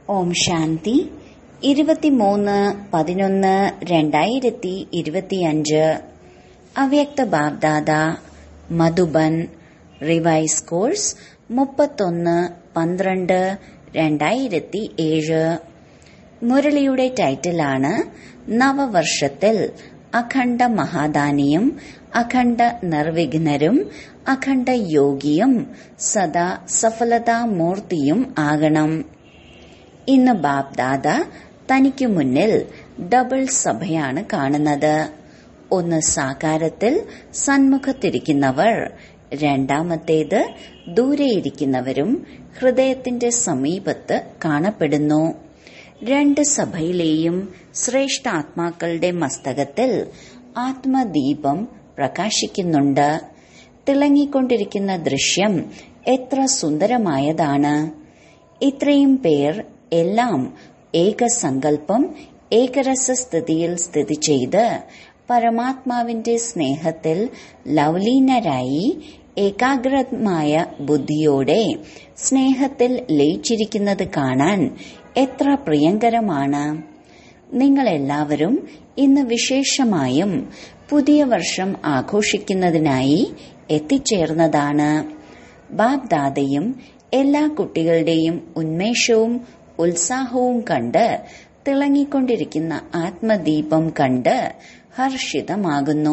ഓം ശാന്തി ഇരുപത്തിമൂന്ന് പതിനൊന്ന് രണ്ടായിരത്തി ഇരുപത്തിയഞ്ച് അവ്യക്ത ബാബ്ദാദ മധുബൻ റിവൈസ് കോഴ്സ് മുപ്പത്തൊന്ന് പന്ത്രണ്ട് രണ്ടായിരത്തി ഏഴ് മുരളിയുടെ ടൈറ്റിലാണ് നവവർഷത്തിൽ അഖണ്ഡ മഹാദാനിയും അഖണ്ഡ നിർവിഘ്നരും അഖണ്ഡ യോഗിയും സദാ സഫലതാമൂർത്തിയും ആകണം ഇന്ന് ബാബ്ദാദ തനിക്കു മുന്നിൽ ഡബിൾ സഭയാണ് കാണുന്നത് ഒന്ന് സാകാരത്തിൽ സന്മുഖത്തിരിക്കുന്നവർ രണ്ടാമത്തേത് ദൂരെയിരിക്കുന്നവരും ഹൃദയത്തിന്റെ സമീപത്ത് കാണപ്പെടുന്നു രണ്ട് സഭയിലെയും ശ്രേഷ്ഠാത്മാക്കളുടെ മസ്തകത്തിൽ ആത്മദീപം പ്രകാശിക്കുന്നുണ്ട് തിളങ്ങിക്കൊണ്ടിരിക്കുന്ന ദൃശ്യം എത്ര സുന്ദരമായതാണ് ഇത്രയും പേർ എല്ലാം ഏകസങ്കല്പം ഏകരസസ്ഥിതിയിൽ സ്ഥിതി ചെയ്ത് പരമാത്മാവിന്റെ സ്നേഹത്തിൽ ലവലീനരായി ഏകാഗ്രമായ ബുദ്ധിയോടെ സ്നേഹത്തിൽ ലയിച്ചിരിക്കുന്നത് കാണാൻ എത്ര പ്രിയങ്കരമാണ് നിങ്ങളെല്ലാവരും ഇന്ന് വിശേഷമായും പുതിയ വർഷം ആഘോഷിക്കുന്നതിനായി എത്തിച്ചേർന്നതാണ് ബാബ്ദാദയും എല്ലാ കുട്ടികളുടെയും ഉന്മേഷവും ഉത്സാഹവും കണ്ട് തിളങ്ങിക്കൊണ്ടിരിക്കുന്ന ആത്മദീപം കണ്ട് ഹർഷിതമാകുന്നു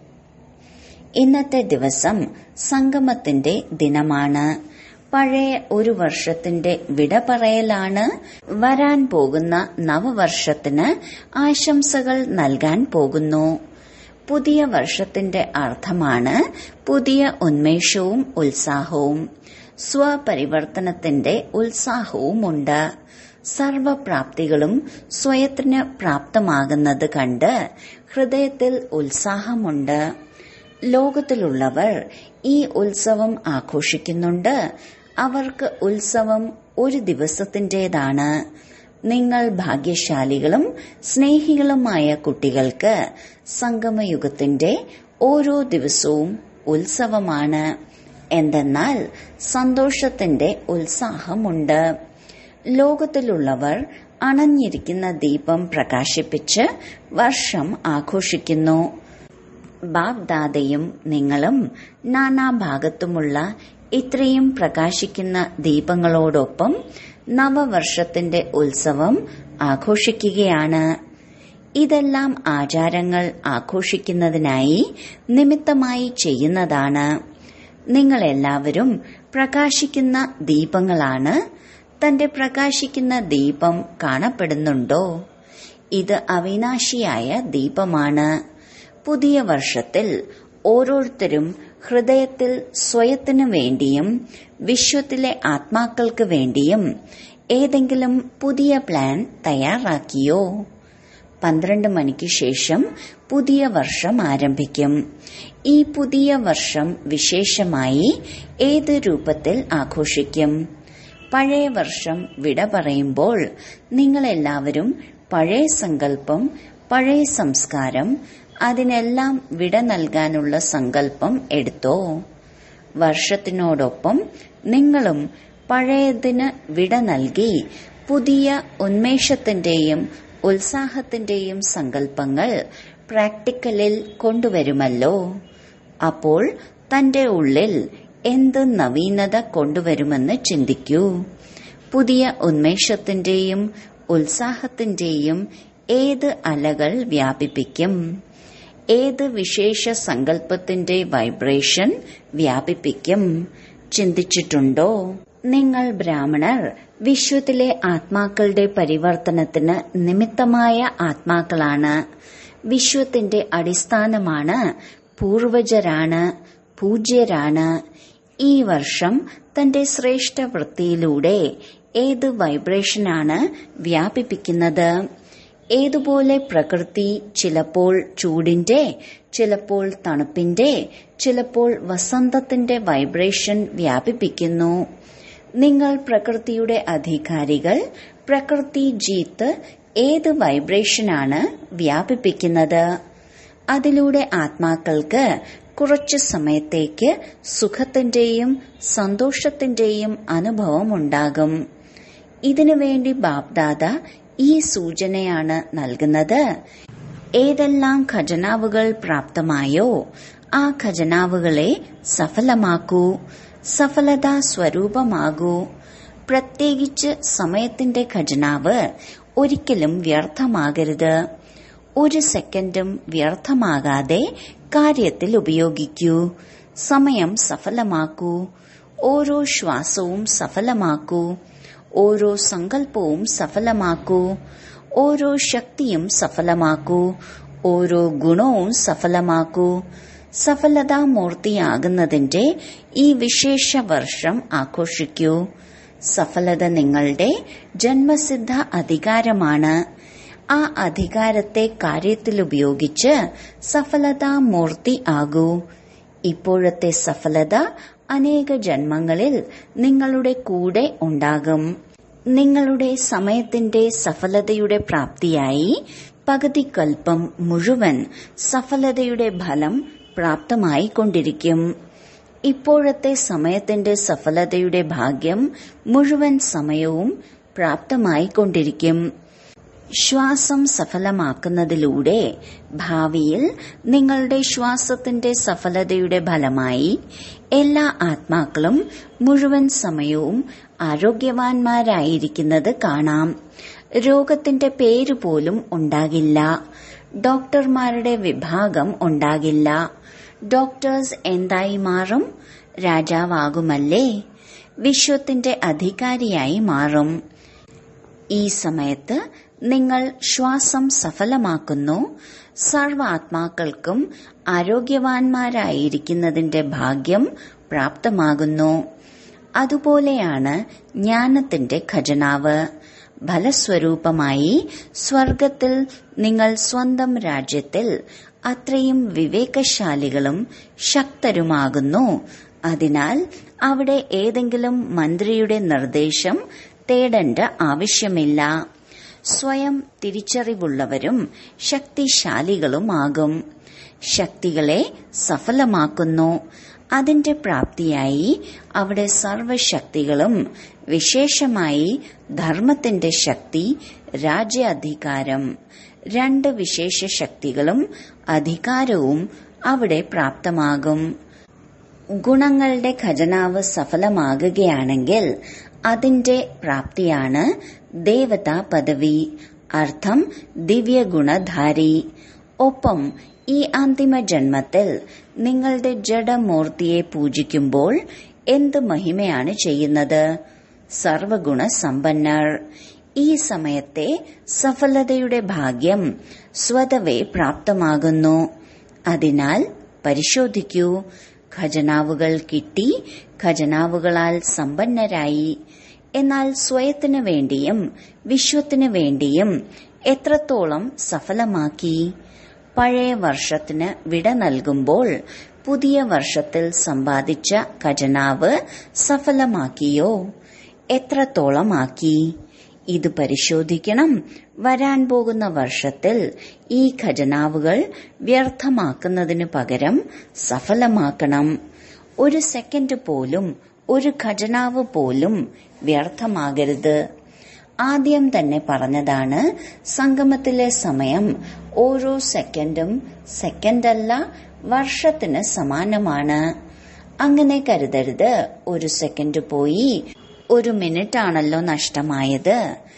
ഇന്നത്തെ ദിവസം സംഗമത്തിന്റെ ദിനമാണ് പഴയ ഒരു വർഷത്തിന്റെ വിട പറയലാണ് വരാൻ പോകുന്ന നവവർഷത്തിന് ആശംസകൾ നൽകാൻ പോകുന്നു പുതിയ വർഷത്തിന്റെ അർത്ഥമാണ് പുതിയ ഉന്മേഷവും ഉത്സാഹവും സ്വപരിവർത്തനത്തിന്റെ ഉത്സാഹവുമുണ്ട് സർവപ്രാപ്തികളും സ്വയത്തിന് പ്രാപ്തമാകുന്നത് കണ്ട് ഹൃദയത്തിൽ ഉത്സാഹമുണ്ട് ലോകത്തിലുള്ളവർ ഈ ഉത്സവം ആഘോഷിക്കുന്നുണ്ട് അവർക്ക് ഉത്സവം ഒരു ദിവസത്തിന്റേതാണ് നിങ്ങൾ ഭാഗ്യശാലികളും സ്നേഹികളുമായ കുട്ടികൾക്ക് സംഗമയുഗത്തിന്റെ ഓരോ ദിവസവും ഉത്സവമാണ് എന്തെന്നാൽ സന്തോഷത്തിന്റെ ഉത്സാഹമുണ്ട് ലോകത്തിലുള്ളവർ അണഞ്ഞിരിക്കുന്ന ദീപം പ്രകാശിപ്പിച്ച് വർഷം ആഘോഷിക്കുന്നു ബാബ്ദാദയും നിങ്ങളും നാനാഭാഗത്തുമുള്ള ഇത്രയും പ്രകാശിക്കുന്ന ദീപങ്ങളോടൊപ്പം നവവർഷത്തിന്റെ ഉത്സവം ആഘോഷിക്കുകയാണ് ഇതെല്ലാം ആചാരങ്ങൾ ആഘോഷിക്കുന്നതിനായി നിമിത്തമായി ചെയ്യുന്നതാണ് നിങ്ങളെല്ലാവരും പ്രകാശിക്കുന്ന ദീപങ്ങളാണ് തന്റെ പ്രകാശിക്കുന്ന ദീപം കാണപ്പെടുന്നുണ്ടോ ഇത് അവിനാശിയായ ദീപമാണ് പുതിയ വർഷത്തിൽ ഓരോരുത്തരും ഹൃദയത്തിൽ സ്വയത്തിനു വേണ്ടിയും വിശ്വത്തിലെ ആത്മാക്കൾക്ക് വേണ്ടിയും ഏതെങ്കിലും പുതിയ പ്ലാൻ തയ്യാറാക്കിയോ പന്ത്രണ്ട് മണിക്ക് ശേഷം പുതിയ വർഷം ആരംഭിക്കും ഈ പുതിയ വർഷം വിശേഷമായി ഏത് രൂപത്തിൽ ആഘോഷിക്കും പഴയ വർഷം വിട പറയുമ്പോൾ നിങ്ങളെല്ലാവരും പഴയ സങ്കല്പം പഴയ സംസ്കാരം അതിനെല്ലാം വിട നൽകാനുള്ള സങ്കല്പം എടുത്തോ വർഷത്തിനോടൊപ്പം നിങ്ങളും പഴയതിന് വിട നൽകി പുതിയ ഉന്മേഷത്തിന്റെയും ഉത്സാഹത്തിന്റെയും സങ്കല്പങ്ങൾ പ്രാക്ടിക്കലിൽ കൊണ്ടുവരുമല്ലോ അപ്പോൾ തന്റെ ഉള്ളിൽ എന്ത് നവീനത കൊണ്ടുവരുമെന്ന് ചിന്തിക്കൂ പുതിയ ഉന്മേഷത്തിന്റെയും ഉത്സാഹത്തിന്റെയും ഏത് അലകൾ വ്യാപിപ്പിക്കും ഏത് വിശേഷ സങ്കല്പത്തിന്റെ വൈബ്രേഷൻ വ്യാപിപ്പിക്കും ചിന്തിച്ചിട്ടുണ്ടോ നിങ്ങൾ ബ്രാഹ്മണർ വിശ്വത്തിലെ ആത്മാക്കളുടെ പരിവർത്തനത്തിന് നിമിത്തമായ ആത്മാക്കളാണ് വിശ്വത്തിന്റെ അടിസ്ഥാനമാണ് പൂർവജരാണ് പൂജ്യരാണ് ഈ വർഷം തന്റെ ശ്രേഷ്ഠ വൃത്തിയിലൂടെ ഏത് വൈബ്രേഷനാണ് വ്യാപിപ്പിക്കുന്നത് ഏതുപോലെ പ്രകൃതി ചിലപ്പോൾ ചൂടിന്റെ ചിലപ്പോൾ തണുപ്പിന്റെ ചിലപ്പോൾ വസന്തത്തിന്റെ വൈബ്രേഷൻ വ്യാപിപ്പിക്കുന്നു നിങ്ങൾ പ്രകൃതിയുടെ അധികാരികൾ പ്രകൃതി ജീത്ത് ഏത് വൈബ്രേഷനാണ് വ്യാപിപ്പിക്കുന്നത് അതിലൂടെ ആത്മാക്കൾക്ക് കുറച്ചു സമയത്തേക്ക് സുഖത്തിന്റെയും സന്തോഷത്തിന്റെയും അനുഭവം ഉണ്ടാകും ഇതിനുവേണ്ടി ബാപ്ദാദ ഈ സൂചനയാണ് നൽകുന്നത് ഏതെല്ലാം ഖജനാവുകൾ പ്രാപ്തമായോ ആ ഖജനാവുകളെ സഫലമാക്കൂ സഫലതാ സ്വരൂപമാകൂ പ്രത്യേകിച്ച് സമയത്തിന്റെ ഖജനാവ് ഒരിക്കലും വ്യർത്ഥമാകരുത് ഒരു സെക്കൻഡും വ്യർത്ഥമാകാതെ കാര്യത്തിൽ ഉപയോഗിക്കൂ സമയം സഫലമാക്കൂ ഓരോ ശ്വാസവും സഫലമാക്കൂ ഓരോ സങ്കല്പവും സഫലമാക്കൂ ഓരോ ശക്തിയും സഫലമാക്കൂ ഓരോ ഗുണവും സഫലമാക്കൂ സഫലതാമൂർത്തിയാകുന്നതിന്റെ ഈ വിശേഷ വർഷം ആഘോഷിക്കൂ സഫലത നിങ്ങളുടെ ജന്മസിദ്ധ അധികാരമാണ് ആ അധികാരത്തെ കാര്യത്തിൽ ഉപയോഗിച്ച് സഫലതാമൂർത്തി ആകൂ ഇപ്പോഴത്തെ സഫലത അനേക ജന്മങ്ങളിൽ നിങ്ങളുടെ കൂടെ ഉണ്ടാകും നിങ്ങളുടെ സമയത്തിന്റെ സഫലതയുടെ പ്രാപ്തിയായി പകുതി കൽപ്പം മുഴുവൻ സഫലതയുടെ ഫലം പ്രാപ്തമായി കൊണ്ടിരിക്കും ഇപ്പോഴത്തെ സമയത്തിന്റെ സഫലതയുടെ ഭാഗ്യം മുഴുവൻ സമയവും പ്രാപ്തമായി കൊണ്ടിരിക്കും ശ്വാസം സഫലമാക്കുന്നതിലൂടെ ഭാവിയിൽ നിങ്ങളുടെ ശ്വാസത്തിന്റെ സഫലതയുടെ ഫലമായി എല്ലാ ആത്മാക്കളും മുഴുവൻ സമയവും ആരോഗ്യവാന്മാരായിരിക്കുന്നത് കാണാം രോഗത്തിന്റെ പേര് പോലും ഉണ്ടാകില്ല ഡോക്ടർമാരുടെ വിഭാഗം ഉണ്ടാകില്ല ഡോക്ടേഴ്സ് എന്തായി മാറും രാജാവാകുമല്ലേ വിശ്വത്തിന്റെ അധികാരിയായി മാറും ഈ സമയത്ത് നിങ്ങൾ ശ്വാസം സഫലമാക്കുന്നു സർവാത്മാക്കൾക്കും ആരോഗ്യവാന്മാരായിരിക്കുന്നതിന്റെ ഭാഗ്യം പ്രാപ്തമാകുന്നു അതുപോലെയാണ് ജ്ഞാനത്തിന്റെ ഖജനാവ് ഫലസ്വരൂപമായി സ്വർഗത്തിൽ നിങ്ങൾ സ്വന്തം രാജ്യത്തിൽ അത്രയും വിവേകശാലികളും ശക്തരുമാകുന്നു അതിനാൽ അവിടെ ഏതെങ്കിലും മന്ത്രിയുടെ നിർദ്ദേശം തേടേണ്ട ആവശ്യമില്ല സ്വയം തിരിച്ചറിവുള്ളവരും ശക്തിശാലികളുമാകും ശക്തികളെ സഫലമാക്കുന്നു അതിന്റെ പ്രാപ്തിയായി അവിടെ സർവശക്തികളും വിശേഷമായി ധർമ്മത്തിന്റെ ശക്തി രാജ്യാധികാരം രണ്ട് വിശേഷ ശക്തികളും അധികാരവും അവിടെ പ്രാപ്തമാകും ഗുണങ്ങളുടെ ഖജനാവ് സഫലമാകുകയാണെങ്കിൽ അതിന്റെ പ്രാപ്തിയാണ് ദേവതാ പദവി അർത്ഥം ദിവ്യഗുണധാരി ഒപ്പം ഈ അന്തിമ ജന്മത്തിൽ നിങ്ങളുടെ ജഡമൂർത്തിയെ പൂജിക്കുമ്പോൾ എന്ത് മഹിമയാണ് ചെയ്യുന്നത് സർവഗുണ സമ്പന്നർ ഈ സമയത്തെ സഫലതയുടെ ഭാഗ്യം സ്വതവേ പ്രാപ്തമാകുന്നു അതിനാൽ പരിശോധിക്കൂ ഖജനാവുകൾ കിട്ടി ഖജനാവുകളാൽ സമ്പന്നരായി എന്നാൽ സ്വയത്തിനു വേണ്ടിയും വിശ്വത്തിനു വേണ്ടിയും എത്രത്തോളം സഫലമാക്കി പഴയ വർഷത്തിന് വിട നൽകുമ്പോൾ പുതിയ വർഷത്തിൽ സമ്പാദിച്ച ഖജനാവ് സഫലമാക്കിയോ എത്രത്തോളമാക്കി ഇത് പരിശോധിക്കണം വരാൻ പോകുന്ന വർഷത്തിൽ ഈ ഖജനാവുകൾ വ്യർത്ഥമാക്കുന്നതിനു പകരം സഫലമാക്കണം ഒരു സെക്കൻഡ് പോലും ഒരു ഖജനാവ് പോലും വ്യർത്ഥമാകരുത് ആദ്യം തന്നെ പറഞ്ഞതാണ് സംഗമത്തിലെ സമയം ഓരോ സെക്കൻഡും സെക്കൻഡല്ല വർഷത്തിന് സമാനമാണ് അങ്ങനെ കരുതരുത് ഒരു സെക്കൻഡ് പോയി ഒരു മിനിറ്റ് ആണല്ലോ നഷ്ടമായത്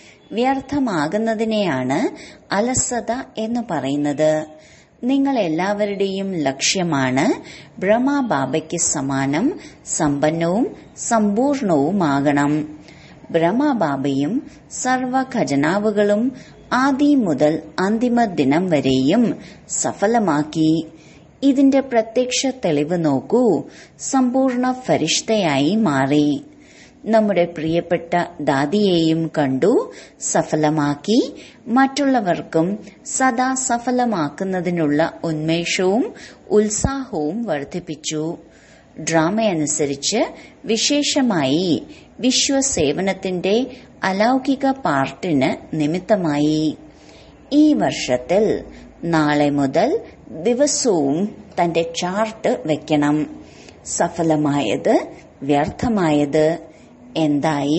വ്യർത്ഥമാകുന്നതിനെയാണ് അലസത എന്ന് പറയുന്നത് നിങ്ങൾ എല്ലാവരുടെയും ലക്ഷ്യമാണ് ബ്രഹ്മബാബയ്ക്ക് സമാനം സമ്പന്നവും സമ്പൂർണവുമാകണം ബ്രഹ്മബാബയും സർവ ഖജനാവുകളും ആദി മുതൽ അന്തിമ ദിനം വരെയും സഫലമാക്കി ഇതിന്റെ പ്രത്യക്ഷ തെളിവ് നോക്കൂ സമ്പൂർണ്ണ ഫരിഷ്തയായി മാറി നമ്മുടെ പ്രിയപ്പെട്ട ദാദിയെയും കണ്ടു സഫലമാക്കി മറ്റുള്ളവർക്കും സദാ സഫലമാക്കുന്നതിനുള്ള ഉന്മേഷവും ഉത്സാഹവും വർദ്ധിപ്പിച്ചു ഡ്രാമയനുസരിച്ച് വിശേഷമായി വിശ്വസേവനത്തിന്റെ അലൗകിക പാർട്ടിന് നിമിത്തമായി ഈ വർഷത്തിൽ നാളെ മുതൽ ദിവസവും തന്റെ ചാർട്ട് വെക്കണം സഫലമായത് വ്യർത്ഥമായത് എന്തായി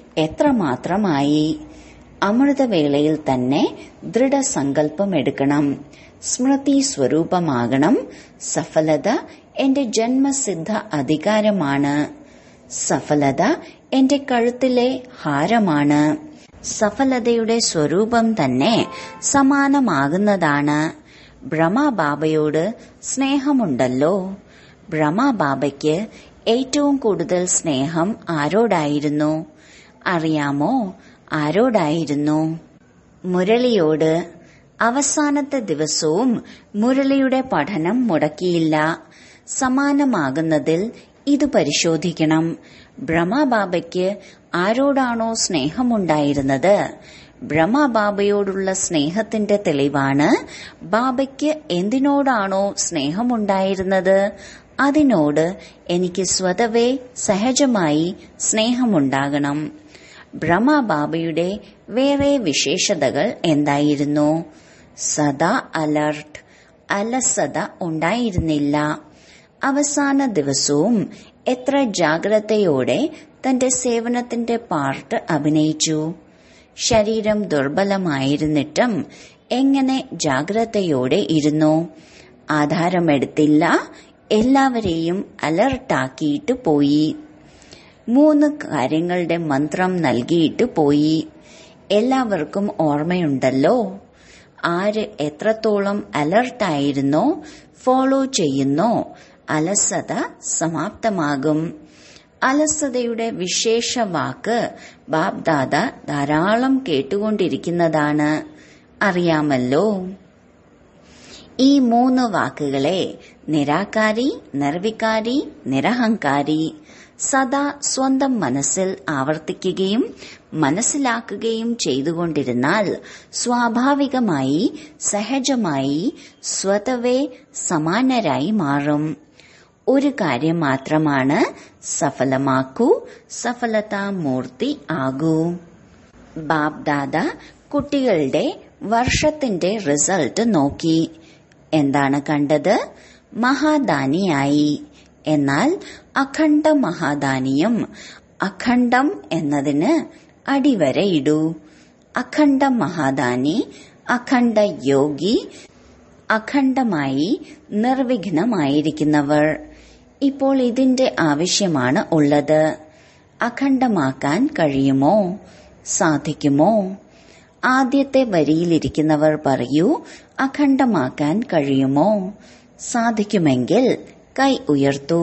എത്രമാത്രമായി അമൃതവേളയിൽ തന്നെ ദൃഢസങ്കല്പം എടുക്കണം സ്മൃതി സ്വരൂപമാകണം സഫലത എന്റെ ജന്മസിദ്ധ അധികാരമാണ് സഫലത എന്റെ കഴുത്തിലെ ഹാരമാണ് സഫലതയുടെ സ്വരൂപം തന്നെ സമാനമാകുന്നതാണ് ബ്രഹ്മബാബയോട് സ്നേഹമുണ്ടല്ലോ ബ്രഹ്മബാബയ്ക്ക് ഏറ്റവും കൂടുതൽ സ്നേഹം ആരോടായിരുന്നു അറിയാമോ ആരോടായിരുന്നു മുരളിയോട് അവസാനത്തെ ദിവസവും മുരളിയുടെ പഠനം മുടക്കിയില്ല സമാനമാകുന്നതിൽ ഇത് പരിശോധിക്കണം ബ്രഹ്മബാബയ്ക്ക് ആരോടാണോ സ്നേഹമുണ്ടായിരുന്നത് ബ്രഹ്മബാബയോടുള്ള സ്നേഹത്തിന്റെ തെളിവാണ് ബാബയ്ക്ക് എന്തിനോടാണോ സ്നേഹമുണ്ടായിരുന്നത് അതിനോട് എനിക്ക് സ്വതവേ സഹജമായി സ്നേഹമുണ്ടാകണം ബ്രഹ്മബാബയുടെ വേറെ വിശേഷതകൾ എന്തായിരുന്നു സദാ അലർട്ട് അലസത ഉണ്ടായിരുന്നില്ല അവസാന ദിവസവും എത്ര ജാഗ്രതയോടെ തന്റെ സേവനത്തിന്റെ പാർട്ട് അഭിനയിച്ചു ശരീരം ദുർബലമായിരുന്നിട്ടും എങ്ങനെ ജാഗ്രതയോടെ ഇരുന്നു ആധാരമെടുത്തില്ല എല്ലാവരെയും അലർട്ടാക്കിയിട്ട് പോയി മൂന്ന് കാര്യങ്ങളുടെ മന്ത്രം നൽകിയിട്ട് പോയി എല്ലാവർക്കും ഓർമ്മയുണ്ടല്ലോ ആര് എത്രത്തോളം അലർട്ടായിരുന്നോ ഫോളോ ചെയ്യുന്നോ അലസത സമാപ്തമാകും അലസതയുടെ വിശേഷ വാക്ക് ബാബ്ദാദ ധാരാളം കേട്ടുകൊണ്ടിരിക്കുന്നതാണ് അറിയാമല്ലോ ഈ മൂന്ന് വാക്കുകളെ നിരാകാരി നിർവികാരി നിരഹങ്കാരി സദാ സ്വന്തം മനസ്സിൽ ആവർത്തിക്കുകയും മനസ്സിലാക്കുകയും ചെയ്തുകൊണ്ടിരുന്നാൽ സ്വാഭാവികമായി സഹജമായി സ്വതവേ സമാനരായി മാറും ഒരു കാര്യം മാത്രമാണ് സഫലമാക്കൂ സഫലതാമൂർത്തി ആകൂ ബാബ്ദാദ കുട്ടികളുടെ വർഷത്തിന്റെ റിസൾട്ട് നോക്കി എന്താണ് കണ്ടത് മഹാദാനിയായി എന്നാൽ അഖണ്ഡ മഹാദാനിയും അഖണ്ഡം എന്നതിന് അടിവരയിടൂ അഖണ്ഡ മഹാദാനി അഖണ്ഡ യോഗി അഖണ്ഡമായി നിർവിഘ്നമായിരിക്കുന്നവർ ഇപ്പോൾ ഇതിന്റെ ആവശ്യമാണ് ഉള്ളത് അഖണ്ഡമാക്കാൻ കഴിയുമോ സാധിക്കുമോ ആദ്യത്തെ വരിയിലിരിക്കുന്നവർ പറയൂ അഖണ്ഡമാക്കാൻ കഴിയുമോ സാധിക്കുമെങ്കിൽ കൈ ഉയർത്തൂ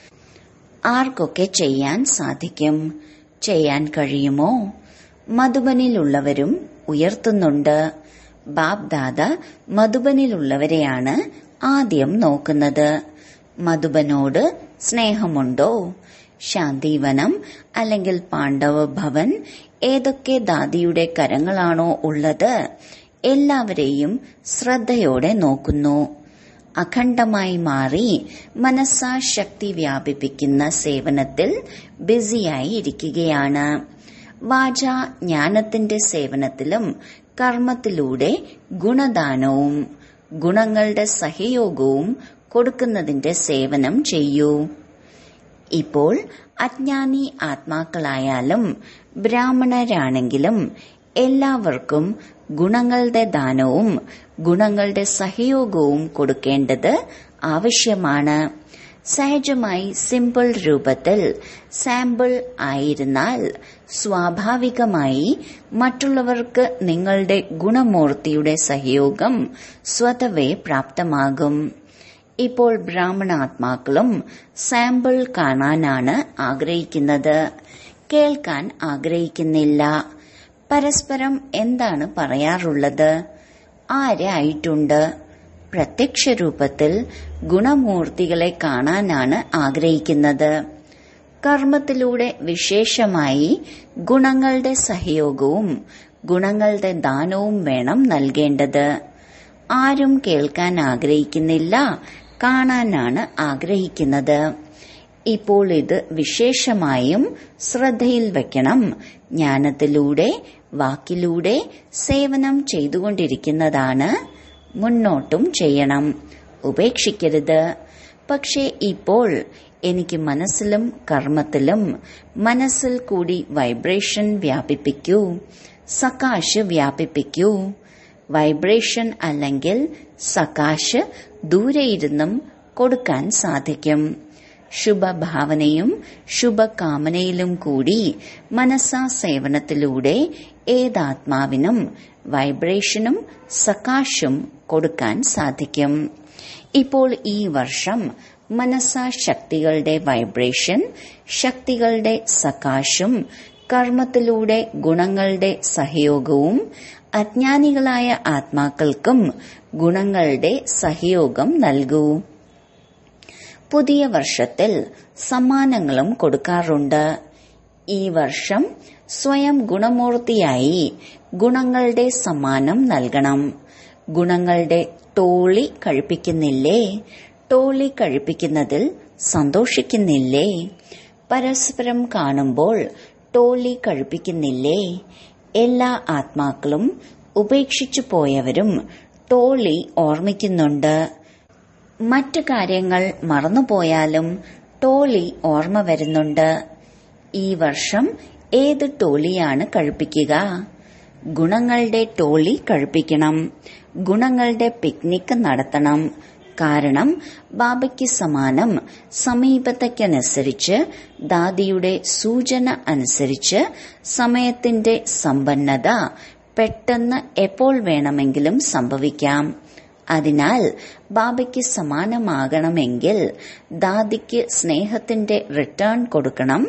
ആർക്കൊക്കെ ചെയ്യാൻ സാധിക്കും ചെയ്യാൻ കഴിയുമോ മധുബനിലുള്ളവരും ഉയർത്തുന്നുണ്ട് ബാബ്ദാദ മധുബനിലുള്ളവരെയാണ് ആദ്യം നോക്കുന്നത് മധുബനോട് സ്നേഹമുണ്ടോ ശാന്തിവനം അല്ലെങ്കിൽ പാണ്ഡവ ഭവൻ ഏതൊക്കെ ദാദിയുടെ കരങ്ങളാണോ ഉള്ളത് എല്ലാവരെയും ശ്രദ്ധയോടെ നോക്കുന്നു അഖണ്ഡമായി മാറി മനസ്സാശക്തി വ്യാപിപ്പിക്കുന്ന സേവനത്തിൽ ബിസിയായി ഇരിക്കുകയാണ് വാച ജ്ഞാനത്തിന്റെ സേവനത്തിലും കർമ്മത്തിലൂടെ ഗുണദാനവും ഗുണങ്ങളുടെ സഹയോഗവും കൊടുക്കുന്നതിന്റെ സേവനം ചെയ്യൂ ഇപ്പോൾ അജ്ഞാനി ആത്മാക്കളായാലും ബ്രാഹ്മണരാണെങ്കിലും എല്ലാവർക്കും ഗുണങ്ങളുടെ ദാനവും ഗുണങ്ങളുടെ സഹയോഗവും കൊടുക്കേണ്ടത് ആവശ്യമാണ് സഹജമായി സിമ്പിൾ രൂപത്തിൽ സാമ്പിൾ ആയിരുന്നാൽ സ്വാഭാവികമായി മറ്റുള്ളവർക്ക് നിങ്ങളുടെ ഗുണമൂർത്തിയുടെ സഹയോഗം സ്വതവേ പ്രാപ്തമാകും ഇപ്പോൾ ബ്രാഹ്മണാത്മാക്കളും സാമ്പിൾ കാണാനാണ് ആഗ്രഹിക്കുന്നത് കേൾക്കാൻ ആഗ്രഹിക്കുന്നില്ല പരസ്പരം എന്താണ് പറയാറുള്ളത് ആരായിട്ടുണ്ട് പ്രത്യക്ഷ രൂപത്തിൽ ഗുണമൂർത്തികളെ കാണാനാണ് ആഗ്രഹിക്കുന്നത് കർമ്മത്തിലൂടെ വിശേഷമായി ഗുണങ്ങളുടെ സഹയോഗവും ഗുണങ്ങളുടെ ദാനവും വേണം നൽകേണ്ടത് ആരും കേൾക്കാൻ ആഗ്രഹിക്കുന്നില്ല കാണാനാണ് ആഗ്രഹിക്കുന്നത് ഇപ്പോൾ ഇത് വിശേഷമായും ശ്രദ്ധയിൽ വെക്കണം ജ്ഞാനത്തിലൂടെ വാക്കിലൂടെ സേവനം ചെയ്തുകൊണ്ടിരിക്കുന്നതാണ് മുന്നോട്ടും ചെയ്യണം ഉപേക്ഷിക്കരുത് പക്ഷേ ഇപ്പോൾ എനിക്ക് മനസ്സിലും കർമ്മത്തിലും മനസ്സിൽ കൂടി വൈബ്രേഷൻ വ്യാപിപ്പിക്കൂ സകാശ് വ്യാപിപ്പിക്കൂ വൈബ്രേഷൻ അല്ലെങ്കിൽ സകാശ് ദൂരെയിരുന്നും കൊടുക്കാൻ സാധിക്കും ശുഭഭാവനയും ശുഭകാമനയിലും കൂടി മനസ്സാ സേവനത്തിലൂടെ ഏതാത്മാവിനും വൈബ്രേഷനും സകാശും കൊടുക്കാൻ സാധിക്കും ഇപ്പോൾ ഈ വർഷം മനസ്സാ ശക്തികളുടെ വൈബ്രേഷൻ ശക്തികളുടെ സകാശും കർമ്മത്തിലൂടെ ഗുണങ്ങളുടെ സഹയോഗവും അജ്ഞാനികളായ ആത്മാക്കൾക്കും ഗുണങ്ങളുടെ സഹയോഗം നൽകൂ പുതിയ വർഷത്തിൽ സമ്മാനങ്ങളും കൊടുക്കാറുണ്ട് ഈ വർഷം സ്വയം ഗുണമൂർത്തിയായി ഗുണങ്ങളുടെ സമ്മാനം നൽകണം ഗുണങ്ങളുടെ ടോളി കഴിപ്പിക്കുന്നില്ലേ ടോളി കഴിപ്പിക്കുന്നതിൽ സന്തോഷിക്കുന്നില്ലേ പരസ്പരം കാണുമ്പോൾ ടോളി കഴിപ്പിക്കുന്നില്ലേ എല്ലാ ആത്മാക്കളും ഉപേക്ഷിച്ചു പോയവരും ടോളി ഓർമ്മിക്കുന്നുണ്ട് മറ്റു കാര്യങ്ങൾ മറന്നുപോയാലും ടോളി ഓർമ്മ വരുന്നുണ്ട് ഈ വർഷം ഏത് ടോളിയാണ് കഴിപ്പിക്കുക ഗുണങ്ങളുടെ ടോളി കഴിപ്പിക്കണം ഗുണങ്ങളുടെ പിക്നിക് നടത്തണം കാരണം ബാബയ്ക്ക് സമാനം സമീപതയ്ക്കനുസരിച്ച് ദാദിയുടെ സൂചന അനുസരിച്ച് സമയത്തിന്റെ സമ്പന്നത പെട്ടെന്ന് എപ്പോൾ വേണമെങ്കിലും സംഭവിക്കാം അതിനാൽ ബാബയ്ക്ക് സമാനമാകണമെങ്കിൽ ദാദിക്ക് സ്നേഹത്തിന്റെ റിട്ടേൺ കൊടുക്കണം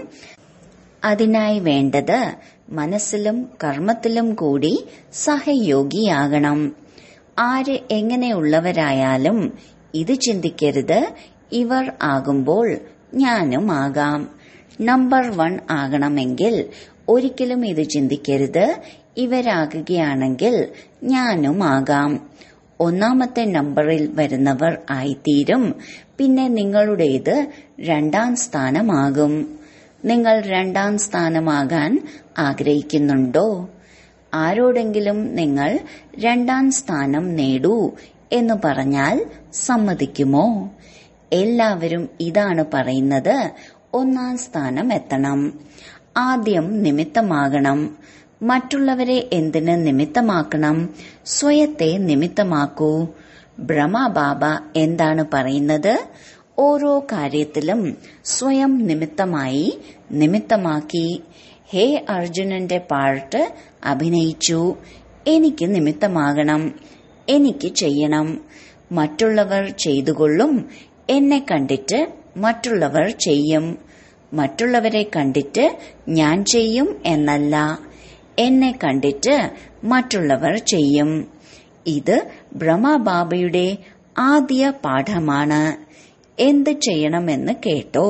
അതിനായി വേണ്ടത് മനസ്സിലും കർമ്മത്തിലും കൂടി സഹയോഗിയാകണം ആര് എങ്ങനെയുള്ളവരായാലും ഇത് ചിന്തിക്കരുത് ഇവർ ആകുമ്പോൾ ഞാനും ആകാം നമ്പർ വൺ ആകണമെങ്കിൽ ഒരിക്കലും ഇത് ചിന്തിക്കരുത് ഇവരാകുകയാണെങ്കിൽ ഞാനും ആകാം ഒന്നാമത്തെ നമ്പറിൽ വരുന്നവർ ആയിത്തീരും പിന്നെ നിങ്ങളുടേത് രണ്ടാം സ്ഥാനമാകും നിങ്ങൾ രണ്ടാം സ്ഥാനമാകാൻ ആഗ്രഹിക്കുന്നുണ്ടോ ആരോടെങ്കിലും നിങ്ങൾ രണ്ടാം സ്ഥാനം നേടൂ എന്ന് പറഞ്ഞാൽ സമ്മതിക്കുമോ എല്ലാവരും ഇതാണ് പറയുന്നത് ഒന്നാം സ്ഥാനം എത്തണം ആദ്യം നിമിത്തമാകണം മറ്റുള്ളവരെ എന്തിന് നിമിത്തമാക്കണം സ്വയത്തെ നിമിത്തമാക്കൂ ബ്രഹ്മബാബ എന്താണ് പറയുന്നത് ഓരോ കാര്യത്തിലും സ്വയം നിമിത്തമായി നിമിത്തമാക്കി ഹേ അർജുനന്റെ പാർട്ട് അഭിനയിച്ചു എനിക്ക് നിമിത്തമാകണം എനിക്ക് ചെയ്യണം മറ്റുള്ളവർ ചെയ്തുകൊള്ളും എന്നെ കണ്ടിട്ട് മറ്റുള്ളവർ ചെയ്യും മറ്റുള്ളവരെ കണ്ടിട്ട് ഞാൻ ചെയ്യും എന്നല്ല എന്നെ കണ്ടിട്ട് മറ്റുള്ളവർ ചെയ്യും ഇത് ബ്രഹ്മബാബയുടെ ആദ്യ പാഠമാണ് എന്ത് ചെയ്യണമെന്ന് കേട്ടോ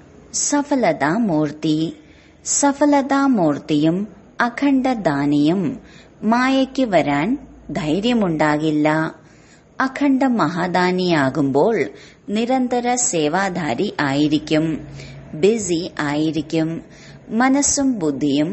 സഫലതാമൂർത്തി സഫലതാമൂർത്തിയും അഖണ്ഡദാനിയും മായയ്ക്ക് വരാൻ ധൈര്യമുണ്ടാകില്ല അഖണ്ഡ മഹാദാനിയാകുമ്പോൾ നിരന്തര സേവാധാരി ആയിരിക്കും ബിസി ആയിരിക്കും മനസ്സും ബുദ്ധിയും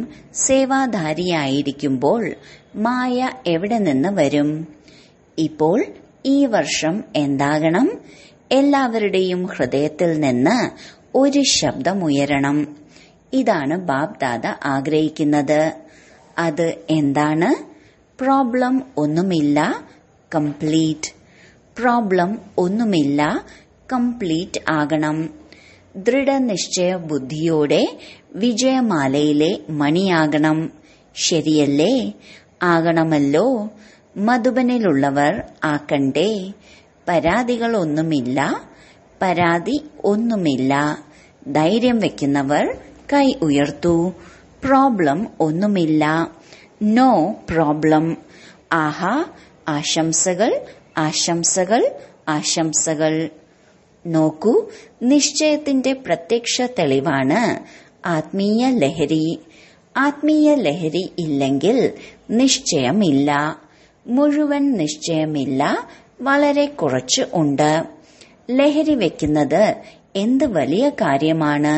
സേവാധാരിയായിരിക്കുമ്പോൾ മായ എവിടെ നിന്ന് വരും ഇപ്പോൾ ഈ വർഷം എന്താകണം എല്ലാവരുടെയും ഹൃദയത്തിൽ നിന്ന് ഒരു ശബ്ദമുയരണം ഇതാണ് ബാബ് ദാദ ആഗ്രഹിക്കുന്നത് അത് എന്താണ് പ്രോബ്ലം ഒന്നുമില്ല കംപ്ലീറ്റ് പ്രോബ്ലം ഒന്നുമില്ല കംപ്ലീറ്റ് ആകണം ദൃഢനിശ്ചയ ബുദ്ധിയോടെ വിജയമാലയിലെ മണിയാകണം ശരിയല്ലേ ആകണമല്ലോ മധുബനിലുള്ളവർ ആക്കണ്ടേ പരാതികളൊന്നുമില്ല പരാതി ഒന്നുമില്ല ധൈര്യം വെക്കുന്നവർ കൈ ഉയർത്തു പ്രോബ്ലം ഒന്നുമില്ല നോ പ്രോബ്ലം ആഹാ ആശംസകൾ ആശംസകൾ ആശംസകൾ നോക്കൂ നിശ്ചയത്തിന്റെ പ്രത്യക്ഷ തെളിവാണ് ആത്മീയ ലഹരി ആത്മീയ ലഹരി ഇല്ലെങ്കിൽ നിശ്ചയമില്ല മുഴുവൻ നിശ്ചയമില്ല വളരെ കുറച്ച് ഉണ്ട് ലഹരി വെക്കുന്നത് എന്ത് വലിയ കാര്യമാണ്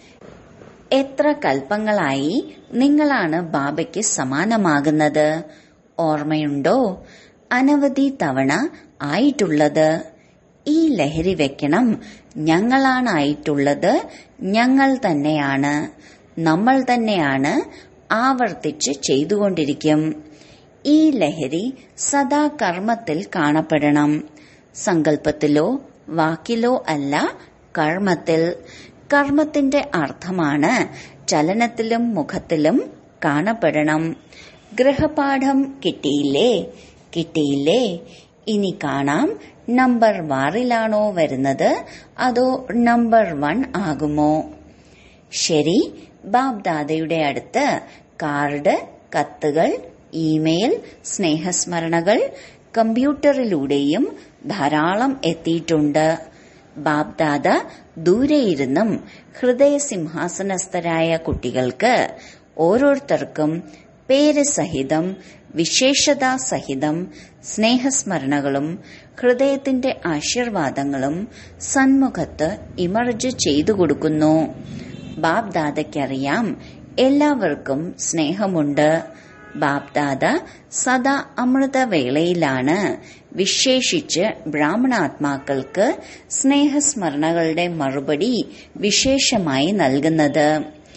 എത്ര കൽപ്പങ്ങളായി നിങ്ങളാണ് ബാബയ്ക്ക് സമാനമാകുന്നത് ഓർമ്മയുണ്ടോ അനവധി തവണ ആയിട്ടുള്ളത് ഈ ലഹരി വെക്കണം ഞങ്ങളാണായിട്ടുള്ളത് ഞങ്ങൾ തന്നെയാണ് നമ്മൾ തന്നെയാണ് ആവർത്തിച്ച് ചെയ്തുകൊണ്ടിരിക്കും ഈ ലഹരി സദാ കർമ്മത്തിൽ കാണപ്പെടണം സങ്കല്പത്തിലോ വാക്കിലോ അല്ല കർമ്മത്തിൽ കർമ്മത്തിന്റെ അർത്ഥമാണ് ചലനത്തിലും മുഖത്തിലും കാണപ്പെടണം ഗൃഹപാഠം കിട്ടിയില്ലേ കിട്ടിയില്ലേ ഇനി കാണാം നമ്പർ വാറിലാണോ വരുന്നത് അതോ നമ്പർ വൺ ആകുമോ ശരി ബാബ്ദാദയുടെ അടുത്ത് കാർഡ് കത്തുകൾ ഇമെയിൽ സ്നേഹസ്മരണകൾ കമ്പ്യൂട്ടറിലൂടെയും ധാരാളം എത്തിയിട്ടുണ്ട് ബാബ്ദാദ ദൂരെയിരുന്നും ഹൃദയസിംഹാസനസ്ഥരായ കുട്ടികൾക്ക് ഓരോരുത്തർക്കും പേര് സഹിതം വിശേഷതാ സഹിതം സ്നേഹസ്മരണകളും ഹൃദയത്തിന്റെ ആശീർവാദങ്ങളും സന്മുഖത്ത് ഇമർജ് ചെയ്തു കൊടുക്കുന്നു ബാബ്ദാദയ്ക്കറിയാം എല്ലാവർക്കും സ്നേഹമുണ്ട് ബാബ്ദാദ സദാ അമൃതവേളയിലാണ് വിശേഷിച്ച് ബ്രാഹ്മണാത്മാക്കൾക്ക് സ്നേഹസ്മരണകളുടെ മറുപടി വിശേഷമായി നൽകുന്നത്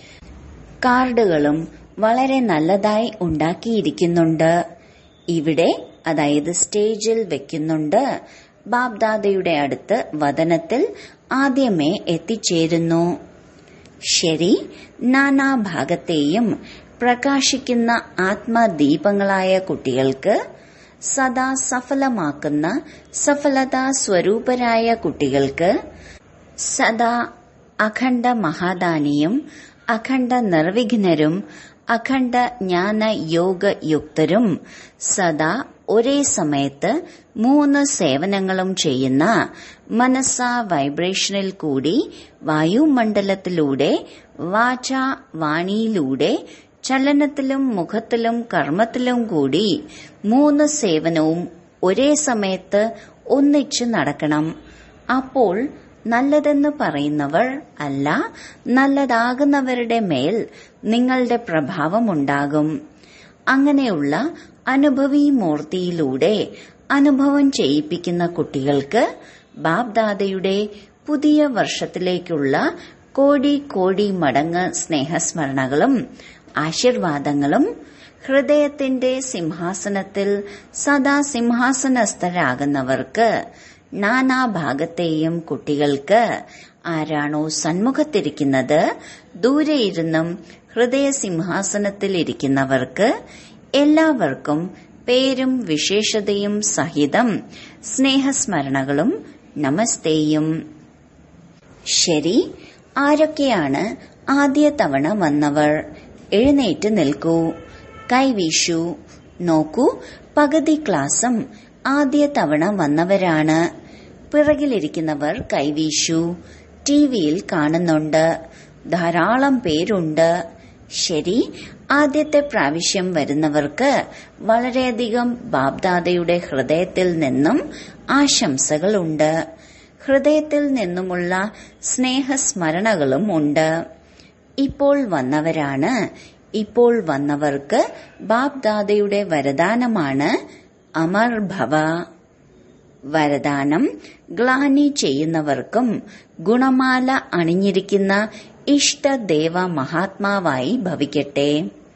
കാർഡുകളും വളരെ നല്ലതായി ഉണ്ടാക്കിയിരിക്കുന്നുണ്ട് ഇവിടെ അതായത് സ്റ്റേജിൽ വെക്കുന്നുണ്ട് ബാബ്ദാദയുടെ അടുത്ത് വതനത്തിൽ ആദ്യമേ എത്തിച്ചേരുന്നു ശരി നാനാഭാഗത്തെയും പ്രകാശിക്കുന്ന ആത്മദീപങ്ങളായ കുട്ടികൾക്ക് സദാ സഫലമാക്കുന്ന സഫലതാ സ്വരൂപരായ കുട്ടികൾക്ക് സദാ അഖണ്ഡ മഹാദാനിയും അഖണ്ഡ നിർവിഘ്നരും അഖണ്ഡ ജ്ഞാന യോഗയുക്തരും സദാ ഒരേ സമയത്ത് മൂന്ന് സേവനങ്ങളും ചെയ്യുന്ന മനസ്സ വൈബ്രേഷനിൽ കൂടി വായുമണ്ഡലത്തിലൂടെ വാച വാണിയിലൂടെ ചലനത്തിലും മുഖത്തിലും കർമ്മത്തിലും കൂടി മൂന്ന് സേവനവും ഒരേ സമയത്ത് ഒന്നിച്ചു നടക്കണം അപ്പോൾ നല്ലതെന്ന് പറയുന്നവർ അല്ല നല്ലതാകുന്നവരുടെ മേൽ നിങ്ങളുടെ പ്രഭാവമുണ്ടാകും അങ്ങനെയുള്ള അനുഭവി മൂർത്തിയിലൂടെ അനുഭവം ചെയ്യിപ്പിക്കുന്ന കുട്ടികൾക്ക് ബാബ്ദാദയുടെ പുതിയ വർഷത്തിലേക്കുള്ള കോടി കോടി മടങ്ങ് സ്നേഹസ്മരണകളും ആശീർവാദങ്ങളും ഹൃദയത്തിന്റെ സിംഹാസനത്തിൽ സദാ സിംഹാസനസ്ഥരാകുന്നവർക്ക് നാനാഭാഗത്തെയും കുട്ടികൾക്ക് ആരാണോ സന്മുഖത്തിരിക്കുന്നത് ദൂരെയിരുന്നും ഹൃദയ സിംഹാസനത്തിൽ ഇരിക്കുന്നവർക്ക് എല്ലാവർക്കും പേരും വിശേഷതയും സഹിതം സ്നേഹസ്മരണകളും നമസ്തേയും ശരി ആരൊക്കെയാണ് ആദ്യ തവണ വന്നവർ എഴുന്നേറ്റ് നിൽക്കൂ കൈവീശു നോക്കൂ പകുതി ക്ലാസും ആദ്യ തവണ വന്നവരാണ് പിറകിലിരിക്കുന്നവർ കൈവീശു ടിവിയിൽ കാണുന്നുണ്ട് ധാരാളം പേരുണ്ട് ശരി ആദ്യത്തെ പ്രാവശ്യം വരുന്നവർക്ക് വളരെയധികം ബാബ്ദാദയുടെ ഹൃദയത്തിൽ നിന്നും ആശംസകളുണ്ട് ഹൃദയത്തിൽ നിന്നുമുള്ള സ്നേഹസ്മരണകളും ഉണ്ട് ഇപ്പോൾ വന്നവരാണ് ഇപ്പോൾ വന്നവർക്ക് ബാബ്ദാദയുടെ വരദാനമാണ് അമർ ഭവ വരദാനം ഗ്ലാനി ചെയ്യുന്നവർക്കും ഗുണമാല അണിഞ്ഞിരിക്കുന്ന ഇഷ്ടദേവ മഹാത്മാവായി ഭവിക്കട്ടെ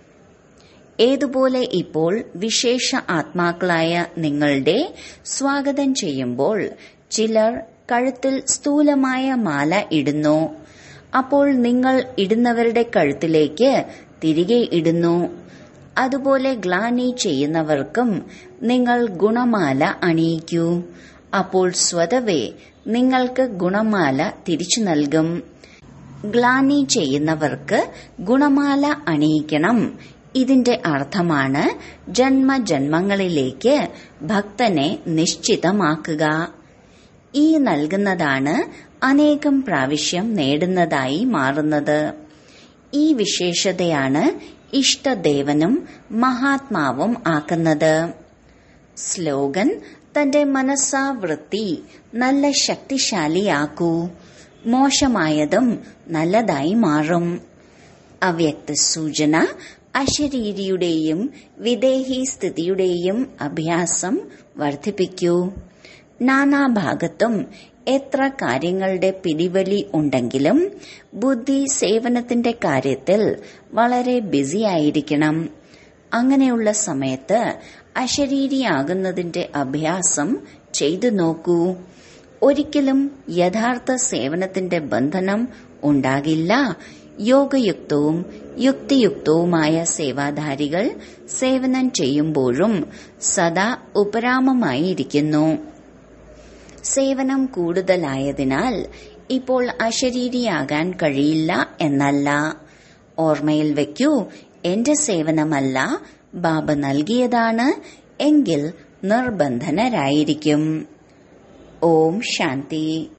ഏതുപോലെ ഇപ്പോൾ വിശേഷ ആത്മാക്കളായ നിങ്ങളുടെ സ്വാഗതം ചെയ്യുമ്പോൾ ചിലർ കഴുത്തിൽ സ്ഥൂലമായ മാല ഇടുന്നു അപ്പോൾ നിങ്ങൾ ഇടുന്നവരുടെ കഴുത്തിലേക്ക് തിരികെ ഇടുന്നു അതുപോലെ ഗ്ലാനി ചെയ്യുന്നവർക്കും നിങ്ങൾ ഗുണമാല അണിയിക്കൂ അപ്പോൾ സ്വതവേ നിങ്ങൾക്ക് ഗുണമാല തിരിച്ചു നൽകും ഗ്ലാനി ചെയ്യുന്നവർക്ക് ഗുണമാല അണിയിക്കണം ഇതിന്റെ അർത്ഥമാണ് ജന്മജന്മങ്ങളിലേക്ക് ഭക്തനെ നിശ്ചിതമാക്കുക ഈ നൽകുന്നതാണ് അനേകം പ്രാവശ്യം നേടുന്നതായി മാറുന്നത് ഈ വിശേഷതയാണ് ഇഷ്ടദേവനും മഹാത്മാവും ആക്കുന്നത് സ്ലോഗൻ തന്റെ മനസ്സാവൃത്തി നല്ല ശക്തിശാലിയാക്കൂ മോശമായതും നല്ലതായി മാറും അവ്യക്ത സൂചന അശരീരിയുടെയും വിദേഹി സ്ഥിതിയുടെയും അഭ്യാസം വർദ്ധിപ്പിക്കൂ നാനാഭാഗത്തും എത്ര കാര്യങ്ങളുടെ പിടിവലി ഉണ്ടെങ്കിലും ബുദ്ധി സേവനത്തിന്റെ കാര്യത്തിൽ വളരെ ബിസി ആയിരിക്കണം അങ്ങനെയുള്ള സമയത്ത് അശരീരിയാകുന്നതിന്റെ അഭ്യാസം ചെയ്തു നോക്കൂ ഒരിക്കലും യഥാർത്ഥ സേവനത്തിന്റെ ബന്ധനം ഉണ്ടാകില്ല യോഗയുക്തവും യുക്തിയുക്തവുമായ സേവാധാരികൾ സേവനം ചെയ്യുമ്പോഴും സദാ ഉപരാമമായിരിക്കുന്നു സേവനം കൂടുതലായതിനാൽ ഇപ്പോൾ അശരീരിയാകാൻ കഴിയില്ല എന്നല്ല ഓർമ്മയിൽ വെക്കൂ എന്റെ സേവനമല്ല ബാബ നൽകിയതാണ് എങ്കിൽ നിർബന്ധനരായിരിക്കും ഓം ശാന്തി